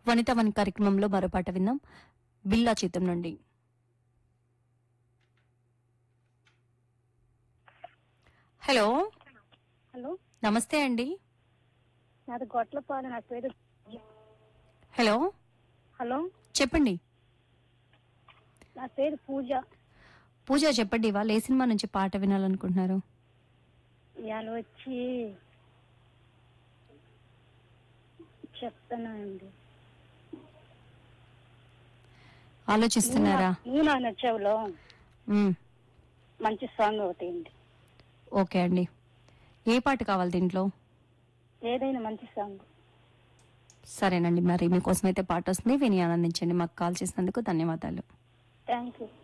వనిత one కార్యక్రమంలో మరో పాట విందాం బిల్లా చిత్రం నుండి హలో హలో నమస్తే అండి నాది గొట్లపాలు నా పేరు హలో హలో చెప్పండి నా పేరు పూజ పూజ చెప్పండి వాళ్ళు ఏ సినిమా నుంచి పాట వినాలనుకుంటున్నారు ఇవాళ వచ్చి చెప్తానండి ఆలోచిస్తున్నారా నువ్వు నా నచ్చావులో మ్మ్. మంచి సాంగ్ ఒకటి ఉంది ఓకే అండి ఏ పాట కావాలి దీంట్లో ఏదైనా మంచి సాంగ్ సరేనండి మరి మీకోసం అయితే పాట వస్తుంది విని ఆనందించండి మాకు కాల్ చేసినందుకు ధన్యవాదాలు థ్యాంక్ యూ